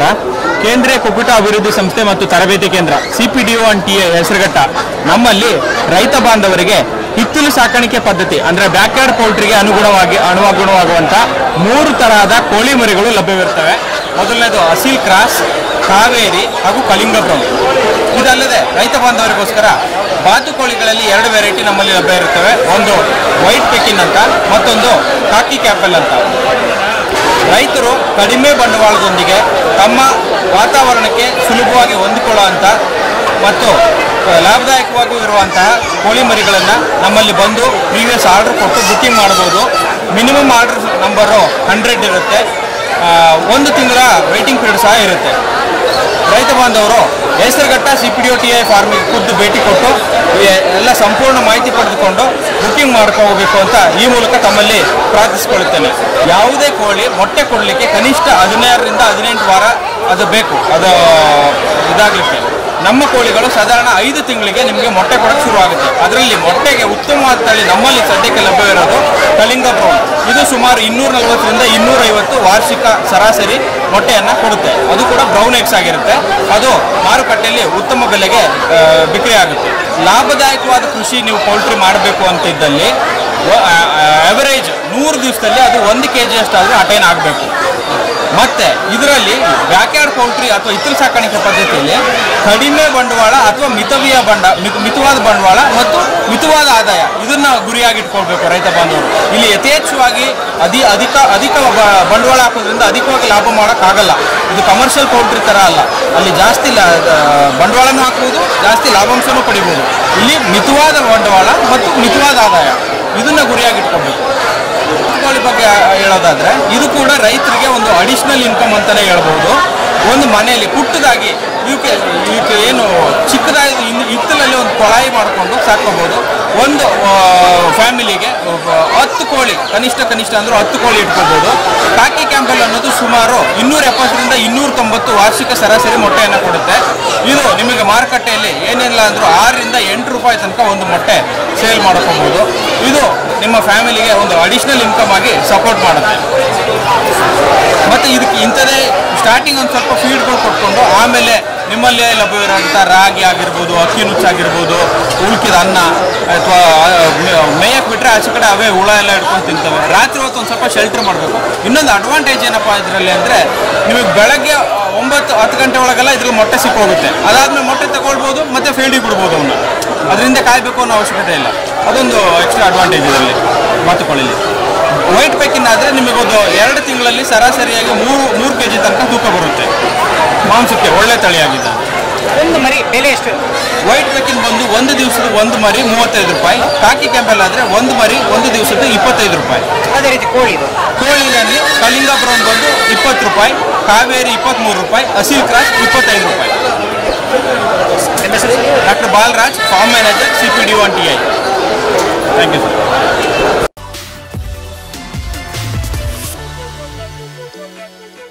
ನಮಸ್ಕಾರ ಕೇಂದ್ರೀಯ ಕುಕ್ಕುಟ ಅಭಿವೃದ್ಧಿ ಸಂಸ್ಥೆ ಮತ್ತು ತರಬೇತಿ ಕೇಂದ್ರ ಸಿಪಿಡಿಒ ಅಂಡ್ ಟಿ ಹೆಸರುಘಟ್ಟ ನಮ್ಮಲ್ಲಿ ರೈತ ಬಾಂಧವರಿಗೆ ಹಿತ್ತಲು ಸಾಕಾಣಿಕೆ ಪದ್ಧತಿ ಅಂದ್ರೆ ಬ್ಯಾಕ್ಯಾರ್ಡ್ ಪೌಲ್ಟ್ರಿಗೆ ಅನುಗುಣವಾಗಿ ಅನುಗುಣವಾಗುವಂತ ಮೂರು ತರಹದ ಕೋಳಿ ಮರಿಗಳು ಲಭ್ಯವಿರ್ತವೆ ಮೊದಲನೇದು ಅಸೀಲ್ ಕ್ರಾಸ್ ಕಾವೇರಿ ಹಾಗೂ ಕಳಿಂಗ ಬ್ರೌನ್ ಇದಲ್ಲದೆ ರೈತ ಬಾಂಧವರಿಗೋಸ್ಕರ ಬಾತುಕೋಳಿಗಳಲ್ಲಿ ಎರಡು ವೆರೈಟಿ ನಮ್ಮಲ್ಲಿ ಲಭ್ಯ ಇರುತ್ತವೆ ಒಂದು ವೈಟ್ ಪೆಕಿನ್ ಅಂತ ಮತ್ತೊಂದು ಕಾಕಿ ಕ್ಯಾಪಲ್ ಅಂತ ರೈತರು ಕಡಿಮೆ ಬಂಡವಾಳದೊಂದಿಗೆ ತಮ್ಮ ವಾತಾವರಣಕ್ಕೆ ಸುಲಭವಾಗಿ ಹೊಂದಿಕೊಳ್ಳುವಂಥ ಮತ್ತು ಲಾಭದಾಯಕವಾಗಿ ಇರುವಂತಹ ಕೋಳಿ ಮರಿಗಳನ್ನು ನಮ್ಮಲ್ಲಿ ಬಂದು ಪ್ರೀವಿಯಸ್ ಆರ್ಡರ್ ಕೊಟ್ಟು ಬುಕ್ಕಿಂಗ್ ಮಾಡ್ಬೋದು ಮಿನಿಮಮ್ ಆರ್ಡರ್ ನಂಬರು ಹಂಡ್ರೆಡ್ ಇರುತ್ತೆ ಆ, ಒಂದು ತಿಂಗಳ ವೆಯ್ಟಿಂಗ್ ಪೀರಿಯಡ್ ಸಹ ಇರುತ್ತೆ ರೈತ ಬಾಂಧವರು Hesaraghatta C P D O T I ಫಾರ್ಮಿಗೆ ಖುದ್ದು ಭೇಟಿ ಕೊಟ್ಟು ಎ- ಎಲ್ಲ ಸಂಪೂರ್ಣ ಮಾಹಿತಿ ಪಡೆದುಕೊಂಡು ಬುಕ್ಕಿಂಗ್ ಮಾಡ್ಕೋಬೇಕು ಅಂತ ಈ ಮೂಲಕ ತಮ್ಮಲ್ಲಿ ಪ್ರಾರ್ಥಿಸಿಕೊಳ್ಳುತ್ತೇನೆ ಯಾವುದೇ ಕೋಳಿ ಮೊಟ್ಟೆ ಕೊಡಲಿಕ್ಕೆ ಕನಿಷ್ಠ ಹದಿನಾರರಿಂದ ಹದಿನೆಂಟು ವಾರ ಅದು ಬೇಕು ಅದು ಇದಾಗಲಿಕ್ಕೆ ನಮ್ಮ ಕೋಳಿಗಳು ಸಾಧಾರಣ ಐದು ತಿಂಗಳಿಗೆ ನಿಮಗೆ ಮೊಟ್ಟೆ ಕೊಡಕ್ಕೆ ಶುರುವಾಗುತ್ತೆ ಅದರಲ್ಲಿ ಮೊಟ್ಟೆಗೆ ಉತ್ತಮವಾದ ತಳಿ ನಮ್ಮಲ್ಲಿ ಸದ್ಯಕ್ಕೆ ಲಭ್ಯವಿರೋದು ಕಳಿಂಗ ಬ್ರೌನ್ ಇದು ಸುಮಾರು ಇನ್ನೂರ ನಲವತ್ತರಿಂದ ಇನ್ನೂರೈವತ್ತು ವಾರ್ಷಿಕ ಸರಾಸರಿ ಮೊಟ್ಟೆಯನ್ನು ಕೊಡುತ್ತೆ ಅದು ಕೂಡ ಬ್ರೌನ್ ಎಗ್ಸ್ ಆಗಿರುತ್ತೆ ಅದು ಮಾರುಕಟ್ಟೆಯಲ್ಲಿ ಉತ್ತಮ ಬೆಲೆಗೆ ಆ, ಬಿಕ್ರಿ ಆಗುತ್ತೆ ಲಾಭದಾಯಕವಾದ ಕೃಷಿ ನೀವು ಪೌಲ್ಟ್ರಿ ಮಾಡಬೇಕು ಅಂತಿದ್ದಲ್ಲಿ ಅವರೇಜ್ ನೂರು ದಿವಸದಲ್ಲಿ ಅದು ಒಂದು ಕೆ ಜಿಯಷ್ಟಾದರೂ ಅಟೈನ್ ಆಗಬೇಕು ಮತ್ತೆ ಇದರಲ್ಲಿ ಬ್ಯಾಕ್ಯಾರ್ಡ್ ಪೌಲ್ಟ್ರಿ ಅಥವಾ ಇತರ ಸಾಕಾಣಿಕೆ ಪದ್ಧತಿಯಲ್ಲಿ ಕಡಿಮೆ ಬಂಡವಾಳ ಅಥವಾ ಮಿತವ್ಯಯ ಬಂಡ ಮಿತ- ಮಿತವಾದ ಬಂಡವಾಳ ಮತ್ತು ಮಿತವಾದ ಆದಾಯ ಇದನ್ನ ಗುರಿಯಾಗಿಟ್ಕೊಳ್ಬೇಕು ರೈತ ಬಾಂಧವರು ಇಲ್ಲಿ ಯಥೇಚ್ಛವಾಗಿ ಅಧಿ ಅಧಿಕ ಅಧಿಕ ಬ- ಬಂಡವಾಳ ಹಾಕೋದ್ರಿಂದ ಅಧಿಕವಾಗಿ ಲಾಭ ಮಾಡೋಕ್ಕಾಗಲ್ಲ ಇದು ಕಮರ್ಷಿಯಲ್ ಪೌಲ್ಟ್ರಿ ಥರ ಅಲ್ಲ ಅಲ್ಲಿ ಜಾಸ್ತಿ ಲಾ- ಆ, ಬಂಡವಾಳನೂ ಹಾಕ್ಬೋದು ಜಾಸ್ತಿ ಲಾಭಾಂಶನೂ ಪಡಿಬೋದು ಇಲ್ಲಿ ಮಿತವಾದ ಬಂಡವಾಳ ಮತ್ತು ಮಿತವಾದ ಆದಾಯ ಇದನ್ನ ಗುರಿಯಾಗಿಟ್ಕೊಳ್ಬೇಕು ಕೋಳಿ ಬಗ್ಗೆ ಹೇಳೋದಾದ್ರೆ ಇದು ಕೂಡ ರೈತರಿಗೆ ಒಂದು ಅಡಿಷನಲ್ ಇನ್ಕಮ್ ಅಂತಾನೆ ಹೇಳ್ಬೋದು ಒಂದು ಮನೆಯಲ್ಲಿ ಪುಟ್ಟದಾಗಿ ಇವಕ್ಕೆ ಇವಕ್ಕೆ ಏನು ಚಿಕ್ಕದಾಗಿ ಇನ್ನು ಹಿತ್ತಲಲ್ಲಿ ಒಂದು ಕೊಳಾಯಿ ಮಾಡಿಕೊಂಡು ಸಾಕೋಬಹುದು ಒಂದು ಫ್ಯಾಮಿಲಿಗೆ ಹತ್ತು ಕೋಳಿ ಕನಿಷ್ಠ ಕನಿಷ್ಠ ಅಂದ್ರೆ ಹತ್ತು ಕೋಳಿ ಇಟ್ಕೋಬಹುದು ಕಾಕಿ ಕ್ಯಾಂಪಲ್ ಅನ್ನೋದು ಸುಮಾರು ಇನ್ನೂರ ಎಪ್ಪತ್ತರಿಂದ ಇನ್ನೂರ ತೊಂಬತ್ತು ವಾರ್ಷಿಕ ಸರಾಸರಿ ಮೊಟ್ಟೆಯನ್ನು ಕೊಡುತ್ತೆ ಇದು ನಿಮಗೆ ಮಾರುಕಟ್ಟೆಯಲ್ಲಿ ಏನಿಲ್ಲ ಅಂದ್ರೂ ಆರರಿಂದ ಎಂಟು ರೂಪಾಯಿ ತನಕ ಒಂದು ಮೊಟ್ಟೆ ಸೇಲ್ ಮಾಡ್ಕೋಬಹುದು ಇದು ನಿಮ್ಮ ಫ್ಯಾಮಿಲಿಗೆ ಒಂದು ಅಡಿಷನಲ್ ಇನ್ಕಮ್ ಆಗಿ ಸಪೋರ್ಟ್ ಮಾಡುತ್ತೆ ಮತ್ತು ಇದಕ್ಕೆ ಇಂಥದೇ ಸ್ಟಾರ್ಟಿಂಗ್ ಒಂದು ಸ್ವಲ್ಪ ಫೀಡ್ಗಳು ಕೊಟ್ಕೊಂಡು ಆಮೇಲೆ ನಿಮ್ಮಲ್ಲೇ ಲಭ್ಯವಿರೋಂಥ ರಾಗಿ ಆಗಿರ್ಬೋದು ಅಕ್ಕಿ ನುಚ್ಚಾಗಿರ್ಬೋದು ಉಳ್ಕಿದ ಅನ್ನ ಅಥವಾ ಮೇಯಕ್ಕೆ ಬಿಟ್ಟರೆ ಆಚೆ ಕಡೆ ಅವೇ ಹುಳ ಎಲ್ಲ ಹಿಡ್ಕೊಂಡು ತಿಂತವೆ ರಾತ್ರಿ ಹೊತ್ತು ಒಂದು ಸ್ವಲ್ಪ ಶೆಲ್ಟರ್ ಮಾಡಬೇಕು ಇನ್ನೊಂದು ಅಡ್ವಾಂಟೇಜ್ ಏನಪ್ಪ ಇದರಲ್ಲಿ ಅಂದರೆ ನಿಮಗೆ ಬೆಳಗ್ಗೆ ಒಂಬತ್ತು ಹತ್ತು ಗಂಟೆ ಒಳಗೆಲ್ಲ ಇದ್ರಲ್ಲಿ ಮೊಟ್ಟೆ ಸಿಕ್ಕೋಗುತ್ತೆ ಅದಾದ್ಮೇಲೆ ಮೊಟ್ಟೆ ತಗೊಳ್ಬೋದು ಮತ್ತೆ ಫೀಲ್ಡಿಗೆ ಬಿಡ್ಬೋದು ಅವನ್ನ ಅದರಿಂದ ಕಾಯಬೇಕು ಅನ್ನೋ ಅವಶ್ಯಕತೆ ಇಲ್ಲ ಅದೊಂದು ಎಕ್ಸ್ಟ್ರಾ ಅಡ್ವಾಂಟೇಜ್ ಇದರಲ್ಲಿ ಬಾತುಕೊಳ್ಳಿಲಿ ವೈಟ್ ಪೆಕ್ಕಿನ ಆದರೆ ನಿಮಗೊಂದು ಎರಡು ತಿಂಗಳಲ್ಲಿ ಸರಾಸರಿಯಾಗಿ ಮೂರು ಮೂರು ಕೆ ಜಿ ತನಕ ತೂಕ ಬರುತ್ತೆ ಮಾಂಸಕ್ಕೆ ಒಳ್ಳೆ ತಳಿಯಾಗಿದೆ ಒಂದು ಮರಿ ಬೆಲೆ ಎಷ್ಟು ವೈಟ್ ಪೆಕ್ಕಿನ್ ಬಂದು ಒಂದು ದಿವಸದ ಒಂದು ಮರಿ ಮೂವತ್ತೈದು ರೂಪಾಯಿ ಕಾಕಿ ಕ್ಯಾಂಪಲ್ ಆದರೆ ಒಂದು ಮರಿ ಒಂದು ದಿವಸದ ಇಪ್ಪತ್ತೈದು ರೂಪಾಯಿ ಅದೇ ರೀತಿ ಕೋಳಿದು ಕೋಳಿನಲ್ಲಿ ಕಳಿಂಗ ಬ್ರೌನ್ ಬಂದು ಇಪ್ಪತ್ತು ರೂಪಾಯಿ ಕಾವೇರಿ ಇಪ್ಪತ್ತ್ಮೂರು ರೂಪಾಯಿ ಅಸೀಲ್ ಕ್ರಾಸ್ ಇಪ್ಪತ್ತೈದು ರೂಪಾಯಿ ನಿಮ್ಮ ಹೆಸರು doctor Balaraj farm manager C P D one T I thank you sir